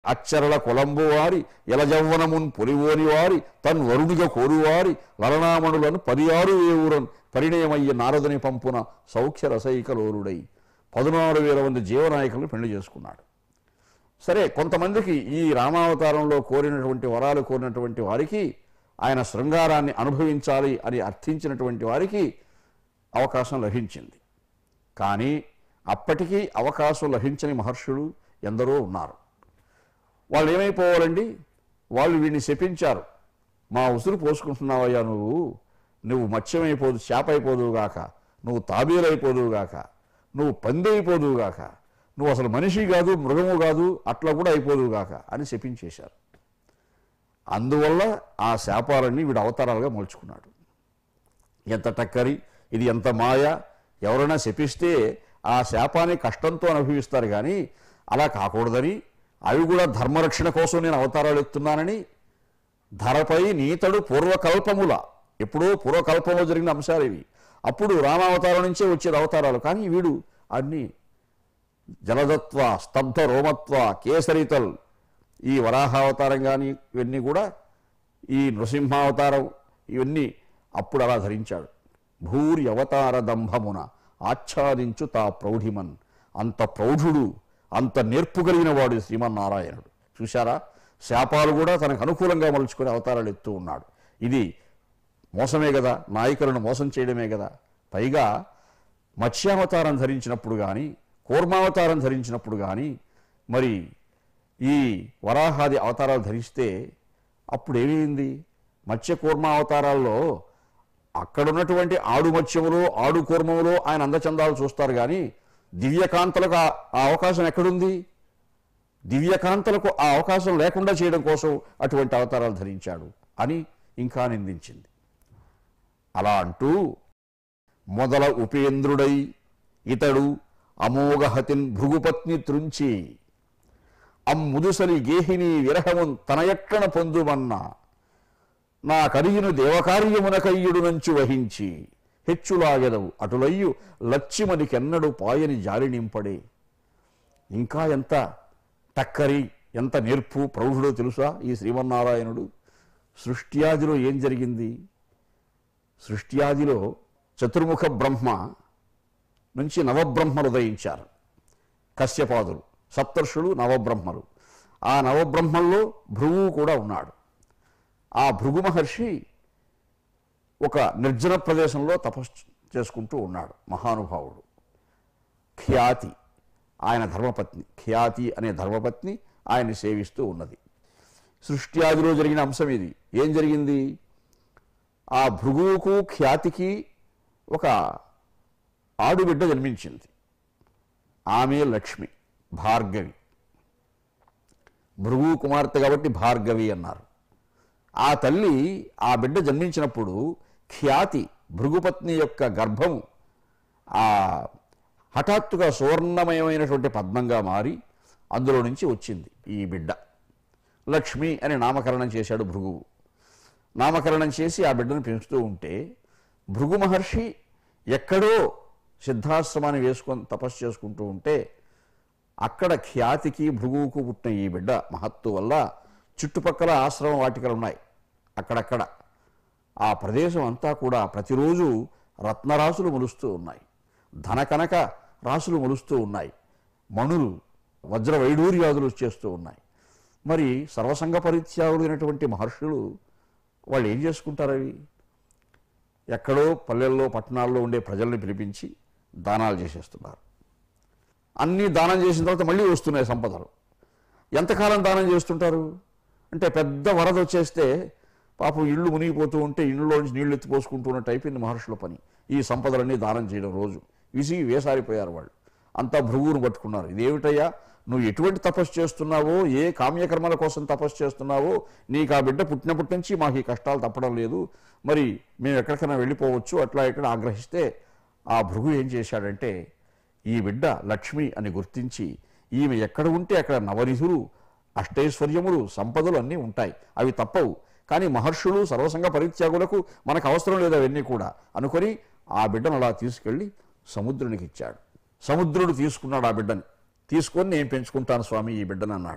అచ్చరల కొలంబు వారి ఎలజవ్వనమున్ పొలివోని వారి తన్ వరుణిగా కోరువారి లలనామణులను పరియారు వేవురన్ పరిణయమయ్య నారదుని పంపున సౌఖ్య రసైకలోరుడై పదునారు వేల మంది జీవనాయకులను పెళ్లి చేసుకున్నాడు సరే కొంతమందికి ఈ రామావతారంలో కోరినటువంటి వరాలు కోరినటువంటి వారికి ఆయన శృంగారాన్ని అనుభవించాలి అని అర్థించినటువంటి వారికి అవకాశం లభించింది కానీ అప్పటికీ అవకాశం లభించని మహర్షులు ఎందరో ఉన్నారు వాళ్ళు ఏమైపోవాలండి వాళ్ళు వీడిని శపించారు మా ఉసురు పోసుకుంటున్నావయ్యా నువ్వు నువ్వు మత్స్యమైపోదు చేప అయిపోదువుగాక నువ్వు తాబేలైపోదువుగాక నువ్వు పంది అయిపోదువుగాక నువ్వు అసలు మనిషి కాదు మృగము కాదు అట్లా కూడా అయిపోదువుగాక అని శపించేశారు అందువల్ల ఆ శాపాలన్నీ వీడు అవతారాలుగా మలుచుకున్నాడు ఎంత టక్కరి ఇది ఎంత మాయ ఎవరైనా శపిస్తే ఆ శాపాన్ని కష్టంతో అనుభవిస్తారు కానీ అలా కాకూడదని అవి కూడా ధర్మరక్షణ కోసం నేను అవతారాలు ఎత్తున్నానని ధరపై నీతడు పూర్వకల్పముల ఎప్పుడో పూర్వకల్పంలో జరిగిన అంశాలు ఇవి అప్పుడు రామావతారం నుంచే వచ్చేది అవతారాలు కానీ వీడు అన్నీ జలదత్వ స్తబ్ధ రోమత్వ కేసరితల్ ఈ వరాహావతారం కానీ ఇవన్నీ కూడా ఈ నృసింహావతారం ఇవన్నీ అప్పుడు అలా ధరించాడు భూరి అవతార దంభమున ఆచ్ఛాదించు తా ప్రౌఢిమన్ అంత ప్రౌఢుడు అంత నేర్పు కలిగిన వాడు శ్రీమన్నారాయణుడు చూశారా శాపాలు కూడా తనకు అనుకూలంగా మలుచుకుని అవతారాలు ఎత్తూ ఉన్నాడు ఇది మోసమే కదా నాయకులను మోసం చేయడమే కదా పైగా మత్స్యావతారం ధరించినప్పుడు కానీ కూర్మావతారం ధరించినప్పుడు కానీ మరి ఈ వరాహాది అవతారాలు ధరిస్తే అప్పుడు ఏమైంది మత్స్య కూర్మ అవతారాల్లో అక్కడున్నటువంటి ఆడు మత్స్యములో ఆడు కూర్మములో ఆయన అందచందాలు చూస్తారు కానీ దివ్యకాంతలకు ఆ ఆ అవకాశం ఎక్కడుంది దివ్యకాంతలకు ఆ అవకాశం లేకుండా చేయడం కోసం అటువంటి అవతారాలు ధరించాడు అని ఇంకా నిందించింది అలా అంటూ మొదల ఉపేంద్రుడై ఇతడు అమోఘహతిన్ భృగుపత్ని త్రుంచి అమ్ముదుసలి గేహిని విరహమున్ తనయక్కన పొందుమన్న నా కరియును దేవకార్యమునకయ్యుడు నంచు వహించి హెచ్చులాగెదవు అటులయ్యు లచ్చిమనికెన్నడు పాయని జారి నింపడే ఇంకా ఎంత టక్కరి ఎంత నేర్పు ప్రౌఢుడో తెలుసా ఈ శ్రీమన్నారాయణుడు సృష్ట్యాదిలో ఏం జరిగింది సృష్ట్యాదిలో చతుర్ముఖ బ్రహ్మ నుంచి నవబ్రహ్మలు ఉదయించారు కశ్యపాదులు సప్తర్షులు నవబ్రహ్మలు ఆ నవబ్రహ్మల్లో భృగు కూడా ఉన్నాడు ఆ భృగు మహర్షి ఒక నిర్జన ప్రదేశంలో తపస్సు చేసుకుంటూ ఉన్నాడు మహానుభావుడు ఖ్యాతి ఆయన ధర్మపత్ని ఖ్యాతి అనే ధర్మపత్ని ఆయన్ని సేవిస్తూ ఉన్నది సృష్ట్యాదిలో జరిగిన అంశం ఇది ఏం జరిగింది ఆ భృగువుకు ఖ్యాతికి ఒక ఆడుబిడ్డ జన్మించింది ఆమె లక్ష్మి భార్గవి భృగు కుమార్తె కాబట్టి భార్గవి అన్నారు ఆ తల్లి ఆ బిడ్డ జన్మించినప్పుడు ఖ్యాతి భృగుపత్ని యొక్క గర్భము ఆ హఠాత్తుగా సువర్ణమయమైనటువంటి పద్మంగా మారి అందులో నుంచి వచ్చింది ఈ బిడ్డ లక్ష్మి అని నామకరణం చేశాడు భృగువు నామకరణం చేసి ఆ బిడ్డను పెంచుతూ ఉంటే భృగు మహర్షి ఎక్కడో సిద్ధాశ్రమాన్ని వేసుకొని తపస్సు చేసుకుంటూ ఉంటే అక్కడ ఖ్యాతికి భృగువుకు పుట్టిన ఈ బిడ్డ మహత్తు వల్ల చుట్టుపక్కల ఆశ్రమ వాటికలు ఉన్నాయి అక్కడక్కడ ఆ ప్రదేశం అంతా కూడా ప్రతిరోజు రత్నరాశులు మొలుస్తూ ఉన్నాయి ధనకనక రాశులు మొలుస్తూ ఉన్నాయి మణులు వజ్ర వైడూర్యాదులు చేస్తూ ఉన్నాయి మరి సర్వసంగ పరిత్యాగులైనటువంటి మహర్షులు వాళ్ళు ఏం చేసుకుంటారు అవి ఎక్కడో పల్లెల్లో పట్టణాల్లో ఉండే ప్రజల్ని పిలిపించి దానాలు చేసేస్తున్నారు అన్నీ దానం చేసిన తర్వాత మళ్ళీ వస్తున్నాయి సంపదలు ఎంతకాలం దానం చేస్తుంటారు అంటే పెద్ద వరద వచ్చేస్తే పాపం ఇళ్ళు మునిగిపోతూ ఉంటే ఇళ్ళలోంచి నీళ్లు ఎత్తిపోసుకుంటున్నట్టు అయిపోయింది మహర్షుల పని ఈ సంపదలన్నీ దానం చేయడం రోజు విసిగి వేసారిపోయారు వాళ్ళు అంతా భృగువును పట్టుకున్నారు ఇదేమిటయ్యా నువ్వు ఎటువంటి తపస్సు చేస్తున్నావో ఏ కామ్యకర్మల కోసం తపస్సు చేస్తున్నావో నీకు ఆ బిడ్డ పుట్టినప్పటి నుంచి మాకు ఈ కష్టాలు తప్పడం లేదు మరి మేము ఎక్కడికైనా వెళ్ళిపోవచ్చు అట్లా ఇక్కడ ఆగ్రహిస్తే ఆ భృగు ఏం చేశాడంటే ఈ బిడ్డ లక్ష్మి అని గుర్తించి ఈమె ఎక్కడ ఉంటే అక్కడ నవనిధులు అష్టైశ్వర్యములు సంపదలు అన్నీ ఉంటాయి అవి తప్పవు కానీ మహర్షులు సర్వసంగ పరిత్యాగులకు మనకు అవసరం లేదు అవన్నీ కూడా అనుకొని ఆ బిడ్డను అలా తీసుకెళ్ళి సముద్రునికి ఇచ్చాడు సముద్రుడు తీసుకున్నాడు ఆ బిడ్డని తీసుకొని నేను పెంచుకుంటాను స్వామి ఈ బిడ్డను అన్నాడు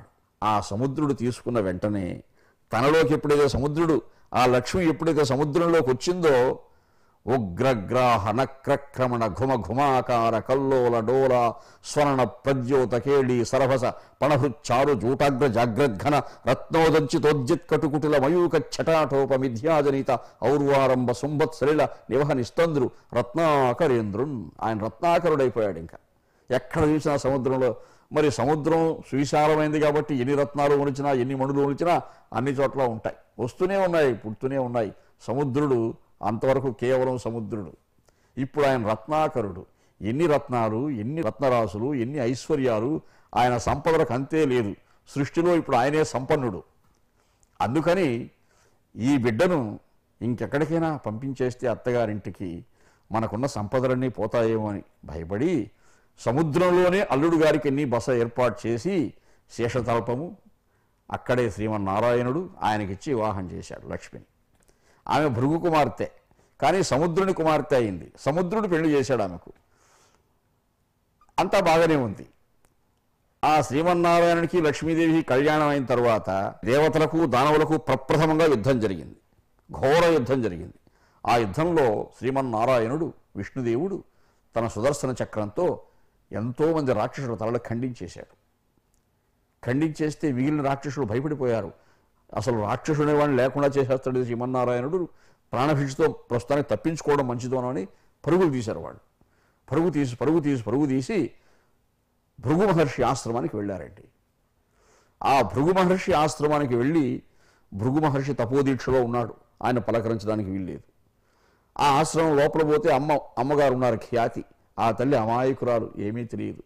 ఆ సముద్రుడు తీసుకున్న వెంటనే తనలోకి ఎప్పుడైతే సముద్రుడు ఆ లక్ష్మి ఎప్పుడైతే సముద్రంలోకి వచ్చిందో ఉగ్రగ్రాహ నక్రక్రమణ ఘుమ ఘుమాకార కల్లోల డోల స్వర్ణ ప్రద్యోత కేళి సరభస పణహృచ్చారు జూటాగ్ర జాగ్రద్ఘన రత్నోదంచితోజ్జిత్ కటుకుటిల మయూక ఛటాటోప మిథ్యాజనిత ఔర్వారంభ సుంభత్ సలిల నివహ నిస్తంద్రు రత్నాకరేంద్రున్ ఆయన రత్నాకరుడైపోయాడు ఇంకా ఎక్కడ చూసినా సముద్రంలో మరి సముద్రం సువిశాలమైంది కాబట్టి ఎన్ని రత్నాలు ఉనిచినా ఎన్ని మణులు ఉనిచినా అన్ని చోట్ల ఉంటాయి వస్తూనే ఉన్నాయి పుడుతూనే ఉన్నాయి సముద్రుడు అంతవరకు కేవలం సముద్రుడు ఇప్పుడు ఆయన రత్నాకరుడు ఎన్ని రత్నాలు ఎన్ని రత్నరాశులు ఎన్ని ఐశ్వర్యాలు ఆయన సంపదలకు అంతే లేదు సృష్టిలో ఇప్పుడు ఆయనే సంపన్నుడు అందుకని ఈ బిడ్డను ఇంకెక్కడికైనా పంపించేస్తే అత్తగారింటికి మనకున్న సంపదలన్నీ పోతాయేమో అని భయపడి సముద్రంలోనే అల్లుడు గారికి ఎన్ని బస ఏర్పాటు చేసి శేషతల్పము అక్కడే శ్రీమన్నారాయణుడు ఆయనకిచ్చి వివాహం చేశాడు లక్ష్మిని ఆమె భృగు కుమార్తె కానీ సముద్రుని కుమార్తె అయింది సముద్రుడు పెళ్లి చేశాడు ఆమెకు అంతా బాగానే ఉంది ఆ శ్రీమన్నారాయణునికి లక్ష్మీదేవి కళ్యాణం అయిన తర్వాత దేవతలకు దానవులకు ప్రప్రథమంగా యుద్ధం జరిగింది ఘోర యుద్ధం జరిగింది ఆ యుద్ధంలో శ్రీమన్నారాయణుడు విష్ణుదేవుడు తన సుదర్శన చక్రంతో ఎంతోమంది రాక్షసుల తలలు ఖండించేశాడు ఖండించేస్తే మిగిలిన రాక్షసులు భయపడిపోయారు అసలు రాక్షసుని వాడిని లేకుండా చేసేస్తాడు ఈ శ్రీమన్నారాయణుడు ప్రాణభిక్షతో ప్రస్తుతానికి తప్పించుకోవడం మంచిదోనని పరుగులు తీశారు వాళ్ళు పరుగు తీసి పరుగు తీసి పరుగు తీసి భృగు మహర్షి ఆశ్రమానికి వెళ్ళారండి ఆ భృగు మహర్షి ఆశ్రమానికి వెళ్ళి భృగు మహర్షి తపోదీక్షలో ఉన్నాడు ఆయన పలకరించడానికి వీల్లేదు ఆ ఆశ్రమం లోపల పోతే అమ్మ అమ్మగారు ఉన్నారు ఖ్యాతి ఆ తల్లి అమాయకురాలు ఏమీ తెలియదు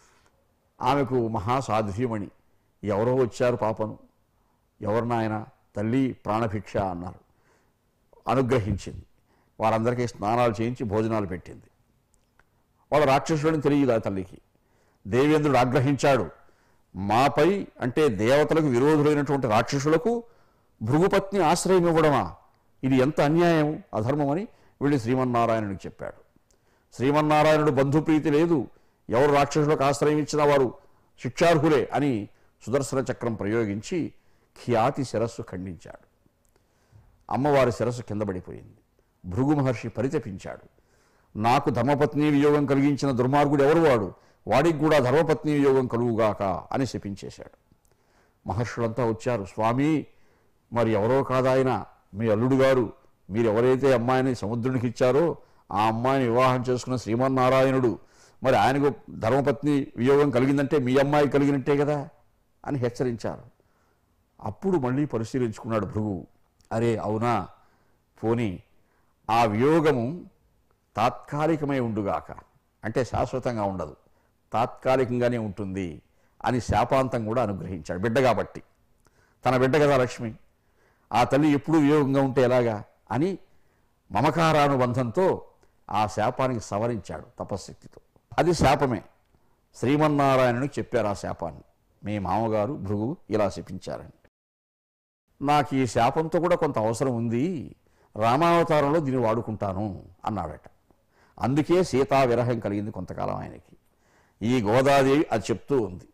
ఆమెకు మహాసాధ్యమణి ఎవరో వచ్చారు పాపను ఎవరు నాయన తల్లి ప్రాణభిక్ష అన్నారు అనుగ్రహించింది వారందరికీ స్నానాలు చేయించి భోజనాలు పెట్టింది వాళ్ళ రాక్షసుడిని తెలియదు ఆ తల్లికి దేవేంద్రుడు ఆగ్రహించాడు మాపై అంటే దేవతలకు విరోధులైనటువంటి రాక్షసులకు భృగుపత్ని ఆశ్రయం ఇవ్వడమా ఇది ఎంత అన్యాయం అధర్మమని వెళ్ళి శ్రీమన్నారాయణుడికి చెప్పాడు శ్రీమన్నారాయణుడు బంధుప్రీతి లేదు ఎవరు రాక్షసులకు ఆశ్రయం ఇచ్చినా వారు శిక్షార్హులే అని సుదర్శన చక్రం ప్రయోగించి ఖ్యాతి శిరస్సు ఖండించాడు అమ్మవారి శిరస్సు కింద పడిపోయింది భృగు మహర్షి పరితపించాడు నాకు ధర్మపత్ని వియోగం కలిగించిన దుర్మార్గుడు ఎవరు వాడు వాడికి కూడా ధర్మపత్ని వియోగం కలుగుగాక అని శపించేశాడు మహర్షులంతా వచ్చారు స్వామి మరి ఎవరో కాదాయన మీ అల్లుడు గారు మీరు ఎవరైతే అమ్మాయిని సముద్రునికి ఇచ్చారో ఆ అమ్మాయిని వివాహం చేసుకున్న శ్రీమన్నారాయణుడు మరి ఆయనకు ధర్మపత్ని వియోగం కలిగిందంటే మీ అమ్మాయి కలిగినట్టే కదా అని హెచ్చరించారు అప్పుడు మళ్ళీ పరిశీలించుకున్నాడు భృగు అరే అవునా పోనీ ఆ వియోగము తాత్కాలికమై ఉండుగాక అంటే శాశ్వతంగా ఉండదు తాత్కాలికంగానే ఉంటుంది అని శాపాంతం కూడా అనుగ్రహించాడు బిడ్డ కాబట్టి తన బిడ్డ కదా లక్ష్మి ఆ తల్లి ఎప్పుడూ వియోగంగా ఉంటే ఎలాగా అని మమకారానుబంధంతో ఆ శాపానికి సవరించాడు తపశ్శక్తితో అది శాపమే శ్రీమన్నారాయణునికి చెప్పారు ఆ శాపాన్ని మీ మామగారు భృగు ఇలా శపించారని నాకు ఈ శాపంతో కూడా కొంత అవసరం ఉంది రామావతారంలో దీన్ని వాడుకుంటాను అన్నాడట అందుకే సీతా విరహం కలిగింది కొంతకాలం ఆయనకి ఈ గోదాదేవి అది చెప్తూ ఉంది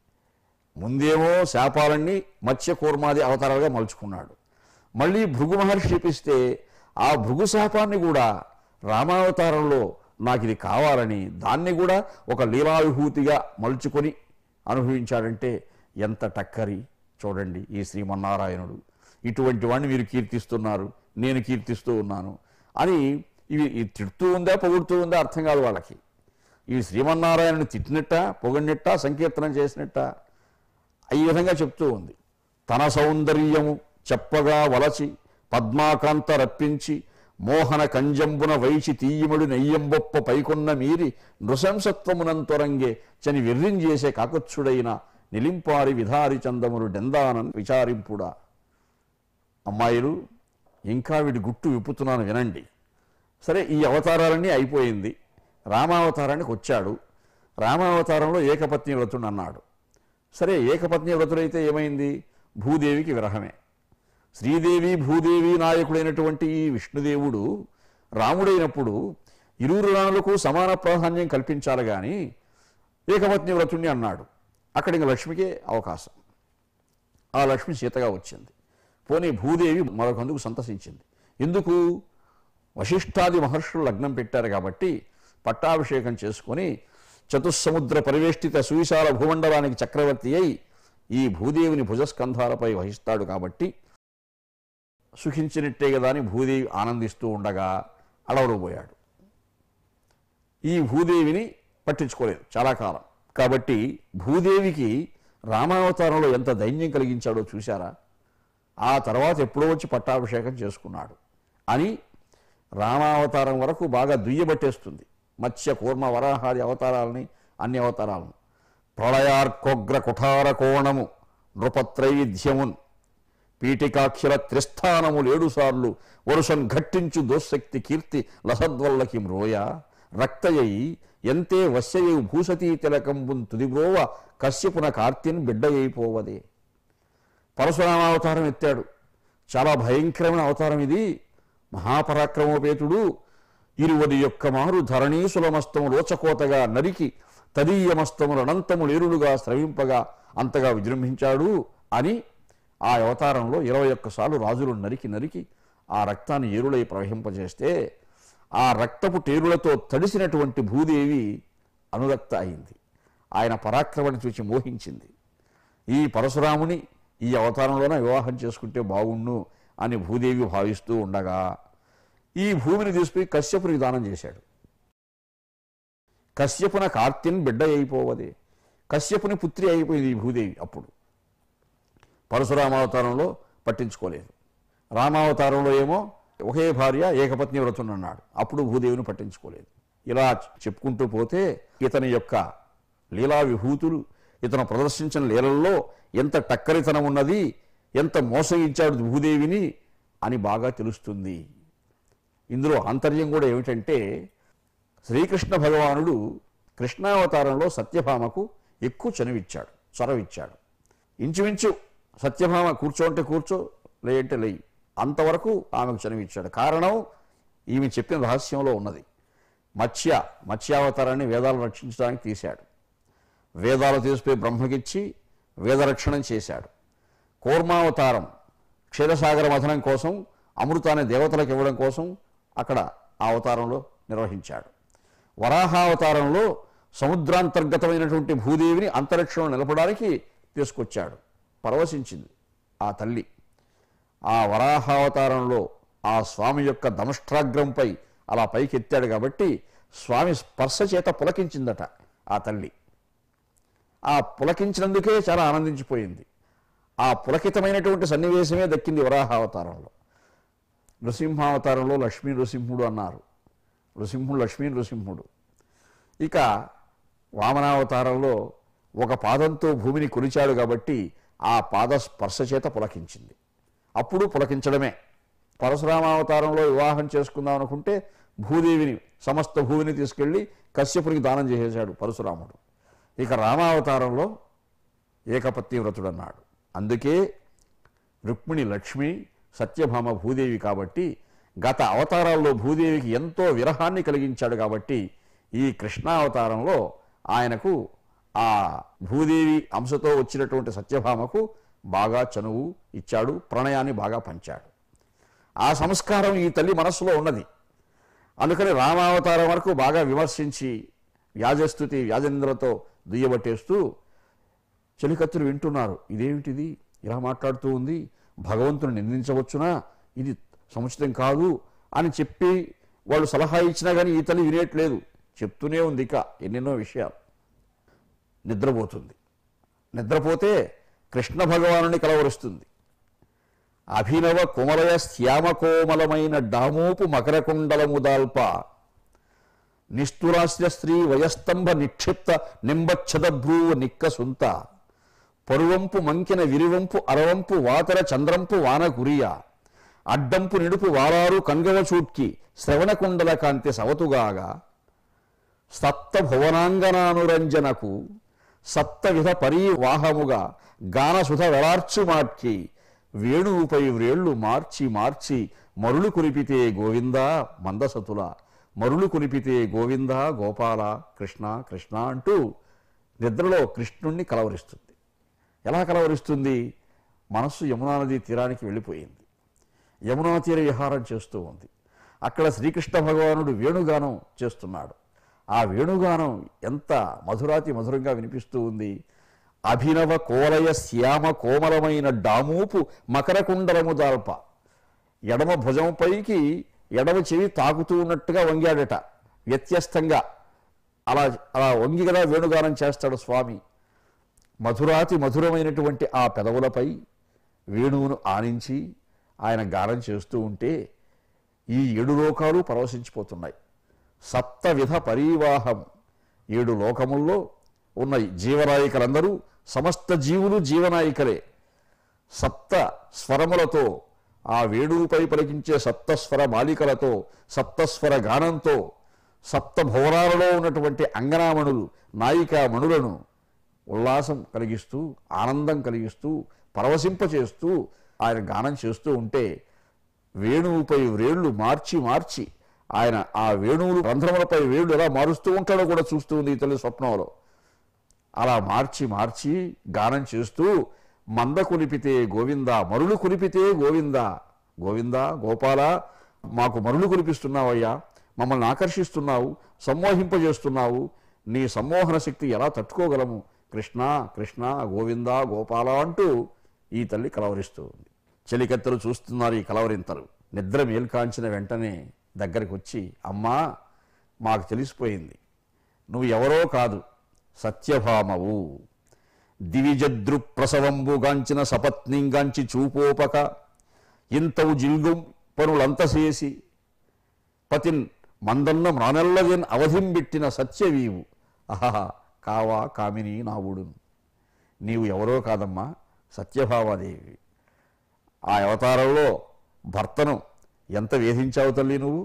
ముందేమో శాపాలన్నీ మత్స్య కూర్మాది అవతారాలుగా మలుచుకున్నాడు మళ్ళీ భృగు మహర్షి శపిస్తే ఆ భృగు శాపాన్ని కూడా రామావతారంలో నాకు ఇది కావాలని దాన్ని కూడా ఒక లీలావిభూతిగా మలుచుకొని అనుభవించాడంటే ఎంత టక్కరి చూడండి ఈ శ్రీమన్నారాయణుడు ఇటువంటి వాడిని మీరు కీర్తిస్తున్నారు నేను కీర్తిస్తూ ఉన్నాను అని ఇవి ఇది తిడుతూ ఉందా పొగుడుతూ ఉందా అర్థం కాదు వాళ్ళకి ఈ శ్రీమన్నారాయణుని తిట్టినట్ట పొగడినట్ట సంకీర్తనం చేసినట్ట ఈ విధంగా చెప్తూ ఉంది తన సౌందర్యము చెప్పగా వలచి పద్మాకాంత రప్పించి మోహన కంజంబున వైచి తీయముడు నెయ్యంబొప్ప పైకొన్న మీరి నృశంసత్వమునంతొరంగే చని వెర్రించేసే కాకచ్చుడైన నిలింపారి విధారి చందములు డెందానన్ విచారింపుడా అమ్మాయిలు ఇంకా వీడి గుట్టు విప్పుతున్నాను వినండి సరే ఈ అవతారాలన్నీ అయిపోయింది రామావతారానికి వచ్చాడు రామావతారంలో ఏకపత్ని వ్రతుడు అన్నాడు సరే ఏకపత్ని వ్రతుడైతే ఏమైంది భూదేవికి విరహమే శ్రీదేవి భూదేవి నాయకుడైనటువంటి ఈ విష్ణుదేవుడు రాముడైనప్పుడు ఇరువురు రాణులకు సమాన ప్రాధాన్యం కల్పించాలి కానీ ఏకపత్ని వ్రతుణ్ణి అన్నాడు అక్కడ ఇంక లక్ష్మికే అవకాశం ఆ లక్ష్మి సీతగా వచ్చింది పోనీ భూదేవి మరొకందుకు సంతసించింది ఎందుకు వశిష్ఠాది మహర్షులు లగ్నం పెట్టారు కాబట్టి పట్టాభిషేకం చేసుకొని చతుస్సముద్ర పరివేష్టిత సువిశాల భూమండలానికి చక్రవర్తి అయి ఈ భూదేవిని భుజస్కంధాలపై వహిస్తాడు కాబట్టి సుఖించినట్టే కదా అని భూదేవి ఆనందిస్తూ ఉండగా అడవులు పోయాడు ఈ భూదేవిని పట్టించుకోలేదు చాలా కాలం కాబట్టి భూదేవికి రామావతారంలో ఎంత దైన్యం కలిగించాడో చూశారా ఆ తర్వాత ఎప్పుడో వచ్చి పట్టాభిషేకం చేసుకున్నాడు అని రామావతారం వరకు బాగా దుయ్యబట్టేస్తుంది మత్స్య కూర్మ వరాహాది అవతారాలని అన్ని అవతారాలను ప్రళయార్కోగ్ర కుఠార కోణము నృపత్రైవిధ్యమున్ పీఠికాక్షర త్రిస్థానములు ఏడు సార్లు వరుసన్ ఘట్టించు దోశక్తి కీర్తి లసద్వల్లకి మ్రోయ రక్తయై ఎంతే వశ్యయు భూసతీ తిలకంబున్ తుదిబ్రోవ కశ్యపున కార్తీన్ బిడ్డయైపోవదే పరశురామావతారం ఎత్తాడు చాలా భయంకరమైన అవతారం ఇది మహాపరాక్రమోపేతుడు ఇరువది యొక్క మారు ధరణీసులమస్తము రోచకోతగా నరికి తదీయమస్తములు అనంతములు ఏరులుగా స్రవింపగా అంతగా విజృంభించాడు అని ఆ అవతారంలో ఇరవై ఒక్కసార్లు రాజులు నరికి నరికి ఆ రక్తాన్ని ఏరులై ప్రవహింపజేస్తే ఆ రక్తపు టేరులతో తడిసినటువంటి భూదేవి అనురక్త అయింది ఆయన పరాక్రమని చూసి మోహించింది ఈ పరశురాముని ఈ అవతారంలోనే వివాహం చేసుకుంటే బాగుండు అని భూదేవి భావిస్తూ ఉండగా ఈ భూమిని తీసుకుని కశ్యపునికి దానం చేశాడు కశ్యపున కార్తీన్ బిడ్డ అయిపోవదే కశ్యపుని పుత్రి అయిపోయింది ఈ భూదేవి అప్పుడు పరశురామావతారంలో పట్టించుకోలేదు రామావతారంలో ఏమో ఒకే భార్య ఏకపత్ని వ్రతం అన్నాడు అప్పుడు భూదేవిని పట్టించుకోలేదు ఇలా చెప్పుకుంటూ పోతే ఇతని యొక్క లీలా విభూతులు ఇతను ప్రదర్శించిన లీలల్లో ఎంత టక్కరితనం ఉన్నది ఎంత మోసగించాడు భూదేవిని అని బాగా తెలుస్తుంది ఇందులో ఆంతర్యం కూడా ఏమిటంటే శ్రీకృష్ణ భగవానుడు కృష్ణావతారంలో సత్యభామకు ఎక్కువ చనువిచ్చాడు చొరవిచ్చాడు ఇంచుమించు సత్యభామ కూర్చోంటే కూర్చో లేయంటే లేయి అంతవరకు ఆమెకు చనువిచ్చాడు కారణం ఈమె చెప్పిన రహస్యంలో ఉన్నది మత్స్య మత్స్యావతారాన్ని వేదాలు రక్షించడానికి తీశాడు వేదాలు తీసుకుపోయి బ్రహ్మకిచ్చి వేదరక్షణం చేశాడు కూర్మావతారం క్షీరసాగర మథనం కోసం అమృతాన్ని దేవతలకు ఇవ్వడం కోసం అక్కడ ఆ అవతారంలో నిర్వహించాడు వరాహావతారంలో సముద్రాంతర్గతమైనటువంటి భూదేవిని అంతరిక్షంలో నిలపడానికి తీసుకొచ్చాడు పరవశించింది ఆ తల్లి ఆ వరాహావతారంలో ఆ స్వామి యొక్క దమష్ట్రాగ్రంపై అలా పైకెత్తాడు కాబట్టి స్వామి స్పర్శ చేత పులకించిందట ఆ తల్లి ఆ పులకించినందుకే చాలా ఆనందించిపోయింది ఆ పులకితమైనటువంటి సన్నివేశమే దక్కింది వరాహావతారంలో నృసింహావతారంలో లక్ష్మీ నృసింహుడు అన్నారు నృసింహుడు లక్ష్మీ నృసింహుడు ఇక వామనావతారంలో ఒక పాదంతో భూమిని కొలిచాడు కాబట్టి ఆ పాద స్పర్శ చేత పులకించింది అప్పుడు పులకించడమే పరశురామావతారంలో వివాహం చేసుకుందాం అనుకుంటే భూదేవిని సమస్త భూమిని తీసుకెళ్ళి కశ్యపునికి దానం చేసేశాడు పరశురాముడు ఇక రామావతారంలో ఏకపత్ని వ్రతుడు అన్నాడు అందుకే రుక్మిణి లక్ష్మి సత్యభామ భూదేవి కాబట్టి గత అవతారాల్లో భూదేవికి ఎంతో విరహాన్ని కలిగించాడు కాబట్టి ఈ కృష్ణావతారంలో ఆయనకు ఆ భూదేవి అంశతో వచ్చినటువంటి సత్యభామకు బాగా చనువు ఇచ్చాడు ప్రణయాన్ని బాగా పంచాడు ఆ సంస్కారం ఈ తల్లి మనస్సులో ఉన్నది అందుకని రామావతారం వరకు బాగా విమర్శించి వ్యాజస్థుతి వ్యాజేంద్రతో దుయ్యబట్టేస్తూ చెలికత్తులు వింటున్నారు ఇదేమిటిది ఇలా మాట్లాడుతూ ఉంది భగవంతుని నిందించవచ్చునా ఇది సముచితం కాదు అని చెప్పి వాళ్ళు సలహా ఇచ్చినా కానీ ఈ తల్లి వినేట్లేదు చెప్తూనే ఉంది ఇక ఎన్నెన్నో విషయాలు నిద్రపోతుంది నిద్రపోతే కృష్ణ భగవానుని కలవరుస్తుంది అభినవ కుమలయ శ్యామకోమలమైన డామోపు మకరకుండలము దాల్ప నిష్ఠురాస్య స్త్రీ వయస్తంభ నిక్షిప్త నింబచ్ఛదభ్రూవ నిక్క సుంత పరువంపు మంకిన విరివంపు అరవంపు వాతర చంద్రంపు వాన కురియ అడ్డంపు నిడుపు వారారు కంగవ చూట్కి శ్రవణకుండల కాంతి సవతుగాగా సప్త భువనాంగనానురంజనకు సప్తవిధ పరీవాహముగా గానసుధ వెలార్చు మార్చి వేణువుపై వ్రేళ్లు మార్చి మార్చి మరులు కురిపితే గోవింద మందసతుల మరులు కురిపితే గోవింద గోపాల కృష్ణ కృష్ణ అంటూ నిద్రలో కృష్ణుణ్ణి కలవరిస్తుంది ఎలా కలవరిస్తుంది మనస్సు యమునా నదీ తీరానికి వెళ్ళిపోయింది యమునా తీర విహారం చేస్తూ ఉంది అక్కడ శ్రీకృష్ణ భగవానుడు వేణుగానం చేస్తున్నాడు ఆ వేణుగానం ఎంత మధురాతి మధురంగా వినిపిస్తూ ఉంది అభినవ కోలయ శ్యామ కోమలమైన డామూపు మకర కుండలము దాల్ప ఎడమ భుజంపైకి ఎడమ చెవి తాకుతూ ఉన్నట్టుగా వంగాడట వ్యత్యస్తంగా అలా అలా వంగి కదా వేణుగానం చేస్తాడు స్వామి మధురాతి మధురమైనటువంటి ఆ పెదవులపై వేణువును ఆనించి ఆయన గానం చేస్తూ ఉంటే ఈ ఏడు లోకాలు పరవశించిపోతున్నాయి సప్తవిధ పరీవాహం ఏడు లోకముల్లో ఉన్న జీవనాయికలందరూ సమస్త జీవులు జీవనాయికలే సప్త స్వరములతో ఆ వేణువుపై పలికించే సప్తస్వర మాలికలతో సప్తస్వర గానంతో సప్త భువనాలలో ఉన్నటువంటి అంగనామణులు నాయికామణులను ఉల్లాసం కలిగిస్తూ ఆనందం కలిగిస్తూ పరవశింపచేస్తూ ఆయన గానం చేస్తూ ఉంటే వేణువుపై వేళ్ళు మార్చి మార్చి ఆయన ఆ వేణువులు రంధ్రములపై వేళ్ళు ఎలా మారుస్తూ ఉంటాడో కూడా చూస్తూ ఉంది ఈ తల్లి స్వప్నంలో అలా మార్చి మార్చి గానం చేస్తూ మంద కులిపితే గోవింద మరులు కులిపితే గోవింద గోవింద గోపాల మాకు మరులు కులిపిస్తున్నావయ్యా మమ్మల్ని ఆకర్షిస్తున్నావు సమ్మోహింపజేస్తున్నావు నీ సమ్మోహన శక్తి ఎలా తట్టుకోగలము కృష్ణ కృష్ణ గోవింద గోపాల అంటూ ఈ తల్లి కలవరిస్తూ ఉంది చెలికత్తెలు చూస్తున్నారు ఈ కలవరింతలు నిద్ర మేల్కాంచిన వెంటనే దగ్గరికి వచ్చి అమ్మా మాకు తెలిసిపోయింది నువ్వు ఎవరో కాదు సత్యభామవు దివిజద్రు ప్రసవంబుగాంచిన సపత్నింగాంచి చూపోపక ఇంతవు జిల్గుం పనులంత చేసి పతిన్ మందన్న మ్రానెల్లదిన్ అవధింబెట్టిన సత్యవీవు అహహ కావా కామిని నావుడు నీవు ఎవరో కాదమ్మా సత్యభామాదేవి ఆ అవతారంలో భర్తను ఎంత వేధించావు తల్లి నువ్వు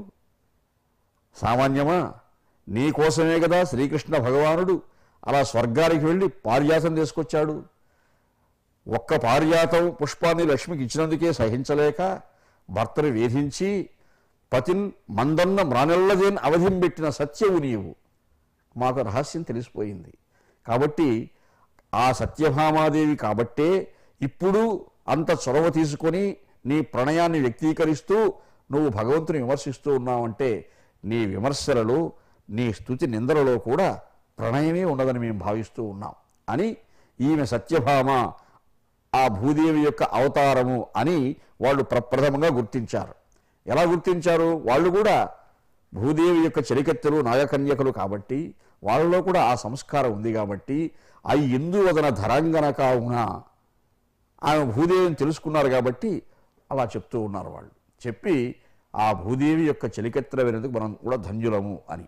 సామాన్యమా నీ కోసమే కదా శ్రీకృష్ణ భగవానుడు అలా స్వర్గానికి వెళ్ళి పారిజాతం తీసుకొచ్చాడు ఒక్క పారిజాతం పుష్పాన్ని లక్ష్మికి ఇచ్చినందుకే సహించలేక భర్తను వేధించి పతిన్ మందన్న మ్రానెల్లదేన్ అవధిం పెట్టిన సత్యవు నీవు మాకు రహస్యం తెలిసిపోయింది కాబట్టి ఆ సత్యభామాదేవి కాబట్టే ఇప్పుడు అంత చొరవ తీసుకొని నీ ప్రణయాన్ని వ్యక్తీకరిస్తూ నువ్వు భగవంతుని విమర్శిస్తూ ఉన్నావంటే నీ విమర్శలలో నీ స్థుతి నిందలలో కూడా ప్రణయమే ఉండదని మేము భావిస్తూ ఉన్నాం అని ఈమె సత్యభామ ఆ భూదేవి యొక్క అవతారము అని వాళ్ళు ప్రప్రథమంగా గుర్తించారు ఎలా గుర్తించారు వాళ్ళు కూడా భూదేవి యొక్క చెలికెత్తెలు నాగకన్యకలు కాబట్టి వాళ్ళలో కూడా ఆ సంస్కారం ఉంది కాబట్టి అవి ఎందువదన ధరంగన కావున ఆమె భూదేవిని తెలుసుకున్నారు కాబట్టి అలా చెప్తూ ఉన్నారు వాళ్ళు చెప్పి ఆ భూదేవి యొక్క చెలికెత్తెల వినేందుకు మనం కూడా ధన్యులము అని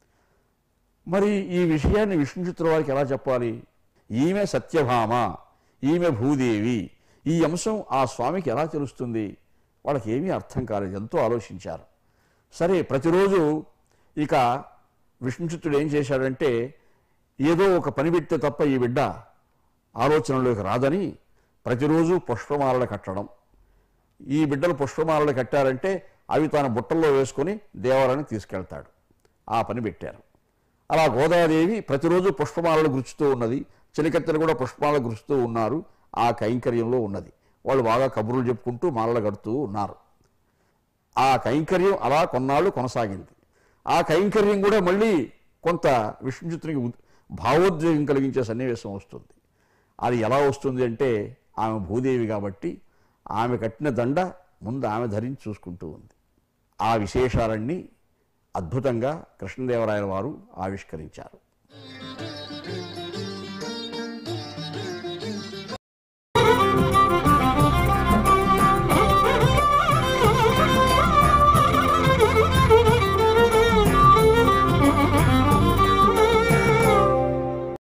మరి ఈ విషయాన్ని విష్ణుచిత్ర వారికి ఎలా చెప్పాలి ఈమె సత్యభామ ఈమె భూదేవి ఈ అంశం ఆ స్వామికి ఎలా తెలుస్తుంది వాళ్ళకి ఏమీ అర్థం కాలేదు ఎంతో ఆలోచించారు సరే ప్రతిరోజు ఇక విష్ణుచిత్తుడు ఏం చేశాడంటే ఏదో ఒక పని పెడితే తప్ప ఈ బిడ్డ ఆలోచనలోకి రాదని ప్రతిరోజు పుష్పమాలలు కట్టడం ఈ బిడ్డలు పుష్పమాలలు కట్టారంటే అవి తన బుట్టల్లో వేసుకొని దేవాలయానికి తీసుకెళ్తాడు ఆ పని పెట్టారు అలా గోదాదేవి ప్రతిరోజు పుష్పమాలలు గురుచుతూ ఉన్నది చెలికత్తెలు కూడా పుష్పమాలలు గురుచుతూ ఉన్నారు ఆ కైంకర్యంలో ఉన్నది వాళ్ళు బాగా కబుర్లు చెప్పుకుంటూ మాలలు కడుతూ ఉన్నారు ఆ కైంకర్యం అలా కొన్నాళ్ళు కొనసాగింది ఆ కైంకర్యం కూడా మళ్ళీ కొంత విష్ణుచిత్తునికి ఉద్- భావోద్వేగం కలిగించే సన్నివేశం వస్తుంది అది ఎలా వస్తుంది అంటే ఆమె భూదేవి కాబట్టి ఆమె కట్టిన దండ ముందు ఆమె ధరించి చూసుకుంటూ ఉంది ఆ విశేషాలన్నీ అద్భుతంగా కృష్ణదేవరాయల వారు ఆవిష్కరించారు